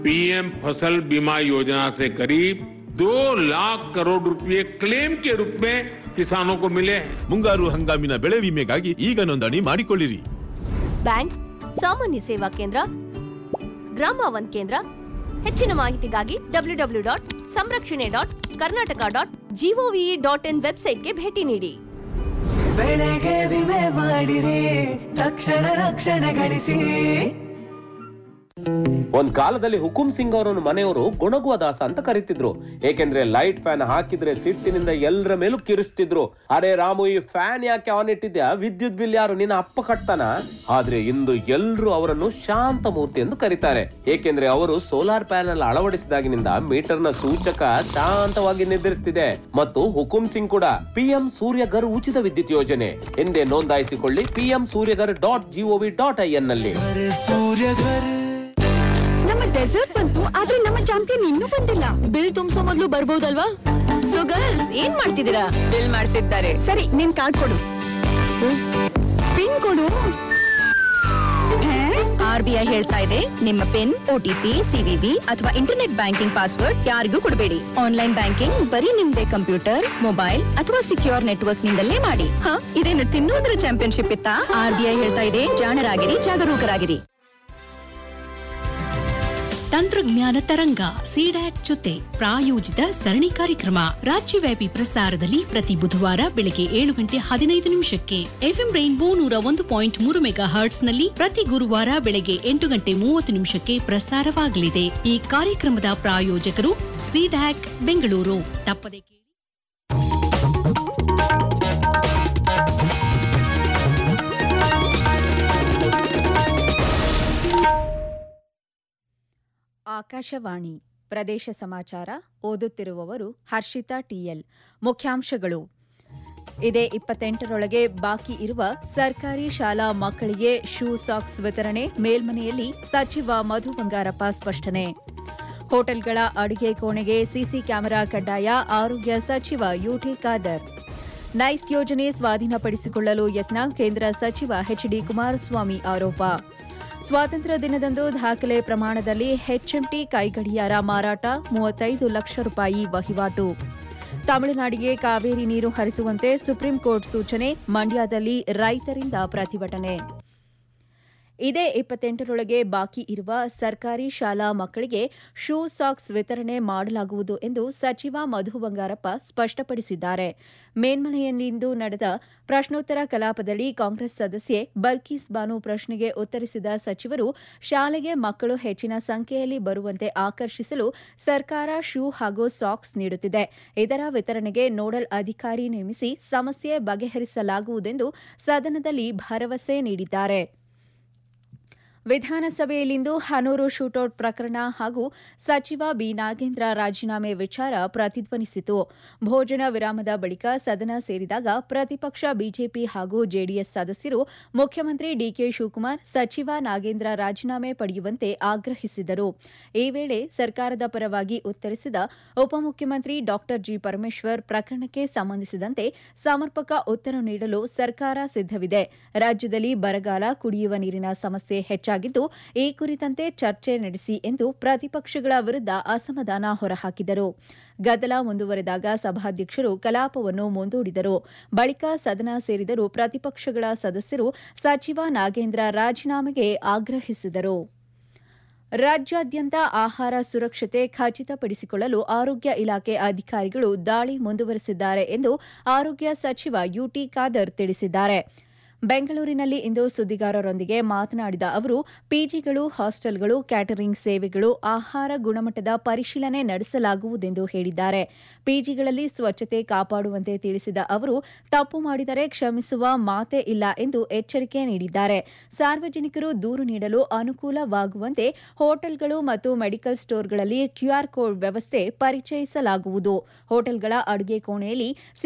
PM फसल बीमा योजना से करीब दो लाख करोड़ रुपए क्लेम के रूप में किसानों को मिले हैं ಮುಂಗಾರು ಹಂಗಾಮಿನ ಬೆಳೆ ವಿಮೆಗಾಗಿ ಈಗ ನೋಂದಣಿ ಮಾಡಿಕೊಳ್ಳಿರಿ ಬ್ಯಾಂಕ್ ಸಾಮಾನ್ಯ ಸೇವಾ ಕೇಂದ್ರ ಗ್ರಾಮ ಒನ್ ಕೇಂದ್ರ ಹೆಚ್ಚಿನ ಮಾಹಿತಿಗಾಗಿ ಡಬ್ಲ್ಯೂ ಡಬ್ಲ್ಯೂ ಡಾಟ್ ಸಂರಕ್ಷಣೆ dot Karnataka dot G O V dot in ವೆಬ್ಸೈಟ್ಗೆ ಭೇಟಿ ನೀಡಿ ಬೆಳೆಗೆ ವಿಮೆ ಮಾಡಿರಿ ತಕ್ಷಣ ರಕ್ಷಣೆ ಗಳಿಸಿ ಒಂದ್ ಕಾಲದಲ್ಲಿ ಹುಕುಂ ಸಿಂಗ್ ಅವರನ್ನು ಮನೆಯವರು ಗೊಣಗುವ ದಾಸ ಅಂತ ಕರೀತಿದ್ರು ಏಕೆಂದ್ರೆ ಲೈಟ್ ಫ್ಯಾನ್ ಹಾಕಿದ್ರೆ ಸಿಟ್ಟಿನಿಂದ ಎಲ್ಲರ ಮೇಲೂ ಕಿರಿಸ್ತಿದ್ರು ಅರೆ ರಾಮು ಈ ಫ್ಯಾನ್ ಯಾಕೆ ಆನ್ ಇಟ್ಟಿದ್ಯಾ ವಿದ್ಯುತ್ ಬಿಲ್ ಯಾರು ನಿನ್ನ ಅಪ್ಪ ಕಟ್ತಾನ ಆದ್ರೆ ಇಂದು ಎಲ್ರು ಅವರನ್ನು ಶಾಂತ ಮೂರ್ತಿ ಎಂದು ಕರೀತಾರೆ ಏಕೆಂದ್ರೆ ಅವರು ಸೋಲಾರ್ ಪ್ಯಾನೆಲ್ ಅಳವಡಿಸಿದಾಗಿನಿಂದ ಮೀಟರ್ ನ ಸೂಚಕ ಶಾಂತವಾಗಿ ನಿರ್ಧರಿಸುತ್ತಿದೆ ಮತ್ತು ಹುಕುಂ ಸಿಂಗ್ ಕೂಡ ಪಿಎಂ ಸೂರ್ಯಗರ್ ಉಚಿತ ವಿದ್ಯುತ್ ಯೋಜನೆ ಎಂದೇ ನೋಂದಾಯಿಸಿಕೊಳ್ಳಿ PM Suryaghar dot G O V dot I N ನಲ್ಲಿ ಅರೆ ಸೂರ್ಯ ಘರ್ ನಮ್ಮ ಡೆಸರ್ಟ್ ಬಂತು ಆದ್ರೆ ನಮ್ಮ ಚಾಂಪಿಯನ್ ಇನ್ನೂ ಬಂದಿಲ್ಲ ಬಿಲ್ ತುಂಬಿಸೋ ಮೊದಲು ಬರ್ಬೋದಲ್ವಾ ಸೊ ಗರ್ಲ್ಸ್ ಏನ್ ಮಾಡ್ತಿದ್ದೀರಾ ಬಿಲ್ ಮಾಡ್ತಿದ್ದಾರೆ ಸರಿ ನಿನ್ ಕಾರ್ಡ್ ಕೊಡು ಪಿನ್ ಕೊಡು ಆರ್ ಬಿ ಐ ಹೇಳ್ತಾ ಇದೆ ನಿಮ್ಮ ಪಿನ್ ಒಟಿಪಿ ಸಿವಿವಿ ಅಥವಾ ಇಂಟರ್ನೆಟ್ ಬ್ಯಾಂಕಿಂಗ್ ಪಾಸ್ವರ್ಡ್ ಯಾರಿಗೂ ಕೊಡಬೇಡಿ ಆನ್ಲೈನ್ ಬ್ಯಾಂಕಿಂಗ್ ಬರೀ ನಿಮ್ದೇ ಕಂಪ್ಯೂಟರ್ ಮೊಬೈಲ್ ಅಥವಾ ಸಿಕ್ಯೂರ್ ನೆಟ್ವರ್ಕ್ ನಿಂದಲೇ ಮಾಡಿ ಹ ಇದೇನು ತಿನ್ನೋದ್ರ ಚಾಂಪಿಯನ್ಶಿಪ್ ಇತ್ತಾ ಆರ್ ಬಿ ಐ ಹೇಳ್ತಾ ಇದೆ ಜಾಣರಾಗಿರಿ ಜಾಗರೂಕರಾಗಿರಿ ತಂತ್ರಜ್ಞಾನ ತರಂಗ ಸಿಡ್ಯಾಕ್ ಜೊತೆ ಪ್ರಾಯೋಜಿತ ಸರಣಿ ಕಾರ್ಯಕ್ರಮ ರಾಜ್ಯವ್ಯಾಪಿ ಪ್ರಸಾರದಲ್ಲಿ ಪ್ರತಿ ಬುಧವಾರ ಬೆಳಗ್ಗೆ ಏಳು ಗಂಟೆ ಹದಿನೈದು ನಿಮಿಷಕ್ಕೆ ಎಫ್ಎಂ ರೈನ್ಬೋ ನೂರ ಒಂದು ಪಾಯಿಂಟ್ ಮೂರು ಮೆಗಾ ಹರ್ಟ್ಸ್ ನಲ್ಲಿ ಪ್ರತಿ ಗುರುವಾರ ಬೆಳಗ್ಗೆ ಎಂಟು ಗಂಟೆ ಮೂವತ್ತು ನಿಮಿಷಕ್ಕೆ ಪ್ರಸಾರವಾಗಲಿದೆ ಈ ಕಾರ್ಯಕ್ರಮದ ಪ್ರಾಯೋಜಕರು ಸಿಡ್ಯಾಕ್ ಬೆಂಗಳೂರು ತಪ್ಪದೆ ಕೇಳಿ ಆಕಾಶವಾಣಿ ಪ್ರದೇಶ ಸಮಾಚಾರ ಓದುತ್ತಿರುವವರು ಹರ್ಷಿತಾ ಟಿಎಲ್ ಮುಖ್ಯಾಂಶಗಳು ಇದೇ ಇಪ್ಪತ್ತೆಂಟರೊಳಗೆ ಬಾಕಿ ಇರುವ ಸರ್ಕಾರಿ ಶಾಲಾ ಮಕ್ಕಳಿಗೆ ಶೂ ಸಾಕ್ಸ್ ವಿತರಣೆ ಮೇಲ್ಮನೆಯಲ್ಲಿ ಸಚಿವ ಮಧು ಬಂಗಾರಪ್ಪ ಸ್ಪಷ್ಟನೆ ಹೋಟೆಲ್ಗಳ ಅಡುಗೆ ಕೋಣೆಗೆ ಸಿಸಿ ಕ್ಯಾಮೆರಾ ಕಡ್ಡಾಯ ಆರೋಗ್ಯ ಸಚಿವ ಯುಟಿ ಖಾದರ್ ನೈಸ್ ಯೋಜನೆ ಸ್ವಾಧೀನಪಡಿಸಿಕೊಳ್ಳಲು ಯತ್ನ ಕೇಂದ್ರ ಸಚಿವ ಎಚ್ಡಿ ಕುಮಾರಸ್ವಾಮಿ ಆರೋಪ ಸ್ವಾತಂತ್ರ್ಯ ದಿನದಂದು ದಾಖಲೆ ಪ್ರಮಾಣದಲ್ಲಿ ಹೆಚ್ಎಂಟಿ ಕೈಗಡಿಯಾರ ಮಾರಾಟ ಮೂವತ್ತೈದು ಲಕ್ಷ ರೂಪಾಯಿ ವಹಿವಾಟು ತಮಿಳುನಾಡಿಗೆ ಕಾವೇರಿ ನೀರು ಹರಿಸುವಂತೆ ಸುಪ್ರೀಂ ಕೋರ್ಟ್ ಸೂಚನೆ ಮಂಡ್ಯದಲ್ಲಿ ರೈತರಿಂದ ಪ್ರತಿಭಟನೆ ಇದೇ ಇಪ್ಪತ್ತೆಂಟರೊಳಗೆ ಬಾಕಿ ಇರುವ ಸರ್ಕಾರಿ ಶಾಲಾ ಮಕ್ಕಳಿಗೆ ಶೂ ಸಾಕ್ಸ್ ವಿತರಣೆ ಮಾಡಲಾಗುವುದು ಎಂದು ಸಚಿವ ಮಧು ಬಂಗಾರಪ್ಪ ಸ್ಪಷ್ಟಪಡಿಸಿದ್ದಾರೆ ಮೇಲ್ಮನೆಯಲ್ಲಿಂದು ನಡೆದ ಪ್ರಶ್ನೋತ್ತರ ಕಲಾಪದಲ್ಲಿ ಕಾಂಗ್ರೆಸ್ ಸದಸ್ಯೆ ಬಲ್ಕೀಸ್ ಬಾನು ಪ್ರಶ್ನೆಗೆ ಉತ್ತರಿಸಿದ ಸಚಿವರು ಶಾಲೆಗೆ ಮಕ್ಕಳು ಹೆಚ್ಚಿನ ಸಂಖ್ಯೆಯಲ್ಲಿ ಬರುವಂತೆ ಆಕರ್ಷಿಸಲು ಸರ್ಕಾರ ಶೂ ಹಾಗೂ ಸಾಕ್ಸ್ ನೀಡುತ್ತಿದೆ ಇದರ ವಿತರಣೆಗೆ ನೋಡಲ್ ಅಧಿಕಾರಿ ನೇಮಿಸಿ ಸಮಸ್ಯೆ ಬಗೆಹರಿಸಲಾಗುವುದೆಂದು ಸದನದಲ್ಲಿ ಭರವಸೆ ನೀಡಿದ್ದಾರೆ ವಿಧಾನಸಭೆಯಲ್ಲಿಂದು ಹನೂರು ಶೂಟೌಟ್ ಪ್ರಕರಣ ಹಾಗೂ ಸಚಿವ ಬಿ ನಾಗೇಂದ್ರ ರಾಜೀನಾಮೆ ವಿಚಾರ ಪ್ರತಿಧ್ವನಿಸಿತು ಭೋಜನ ವಿರಾಮದ ಬಳಿಕ ಸದನ ಸೇರಿದಾಗ ಪ್ರತಿಪಕ್ಷ ಬಿಜೆಪಿ ಹಾಗೂ ಜೆಡಿಎಸ್ ಸದಸ್ಯರು ಮುಖ್ಯಮಂತ್ರಿ ಡಿಕೆ ಶಿವಕುಮಾರ್ ಸಚಿವ ನಾಗೇಂದ್ರ ರಾಜೀನಾಮೆ ಪಡೆಯುವಂತೆ ಆಗ್ರಹಿಸಿದರು ಈ ವೇಳೆ ಸರ್ಕಾರದ ಪರವಾಗಿ ಉತ್ತರಿಸಿದ ಉಪಮುಖ್ಯಮಂತ್ರಿ ಡಾ ಜಿ ಪರಮೇಶ್ವರ್ ಪ್ರಕರಣಕ್ಕೆ ಸಂಬಂಧಿಸಿದಂತೆ ಸಮರ್ಪಕ ಉತ್ತರ ನೀಡಲು ಸರ್ಕಾರ ಸಿದ್ದವಿದೆ ರಾಜ್ಯದಲ್ಲಿ ಬರಗಾಲ ಕುಡಿಯುವ ನೀರಿನ ಸಮಸ್ಯೆ ಹೆಚ್ಚಾಗಿದ್ದು ಈ ಕುರಿತಂತೆ ಚರ್ಚೆ ನಡೆಸಿ ಎಂದು ಪ್ರತಿಪಕ್ಷಗಳ ವಿರುದ್ಧ ಅಸಮಾಧಾನ ಹೊರಹಾಕಿದರು ಗದ್ದಲ ಮುಂದುವರೆದಾಗ ಸಭಾಧ್ಯಕ್ಷರು ಕಲಾಪವನ್ನು ಮುಂದೂಡಿದರು ಬಳಿಕ ಸದನ ಸೇರಿದರೂ ಪ್ರತಿಪಕ್ಷಗಳ ಸದಸ್ಯರು ಸಚಿವ ನಾಗೇಂದ್ರ ರಾಜೀನಾಮೆಗೆ ಆಗ್ರಹಿಸಿದರು ರಾಜ್ಯಾದ್ಯಂತ ಆಹಾರ ಸುರಕ್ಷತೆ ಖಚಿತಪಡಿಸಿಕೊಳ್ಳಲು ಆರೋಗ್ಯ ಇಲಾಖೆ ಅಧಿಕಾರಿಗಳು ದಾಳಿ ಮುಂದುವರೆಸಿದ್ದಾರೆ ಎಂದು ಆರೋಗ್ಯ ಸಚಿವ ಯುಟಿ ಖಾದರ್ ತಿಳಿಸಿದ್ದಾರೆ ಬೆಂಗಳೂರಿನಲ್ಲಿ ಇಂದು ಸುದ್ದಿಗಾರರೊಂದಿಗೆ ಮಾತನಾಡಿದ ಅವರು ಪಿಜಿಗಳು ಹಾಸ್ಟೆಲ್ಗಳು ಕ್ಯಾಟರಿಂಗ್ ಸೇವೆಗಳು ಆಹಾರ ಗುಣಮಟ್ಟದ ಪರಿಶೀಲನೆ ನಡೆಸಲಾಗುವುದೆಂದು ಹೇಳಿದ್ದಾರೆ ಪಿಜಿಗಳಲ್ಲಿ ಸ್ವಚ್ಛತೆ ಕಾಪಾಡುವಂತೆ ತಿಳಿಸಿದ ಅವರು ತಪ್ಪು ಮಾಡಿದರೆ ಕ್ಷಮಿಸುವ ಮಾತೇ ಇಲ್ಲ ಎಂದು ಎಚ್ಚರಿಕೆ ನೀಡಿದ್ದಾರೆ ಸಾರ್ವಜನಿಕರು ದೂರು ನೀಡಲು ಅನುಕೂಲವಾಗುವಂತೆ ಹೋಟೆಲ್ಗಳು ಮತ್ತು ಮೆಡಿಕಲ್ ಸ್ಟೋರ್ಗಳಲ್ಲಿ ಕ್ಯೂಆರ್ ಕೋಡ್ ವ್ಯವಸ್ಥೆ ಪರಿಚಯಿಸಲಾಗುವುದು ಹೋಟೆಲ್ಗಳ ಅಡುಗೆ ಕೋಣೆಯಲ್ಲಿ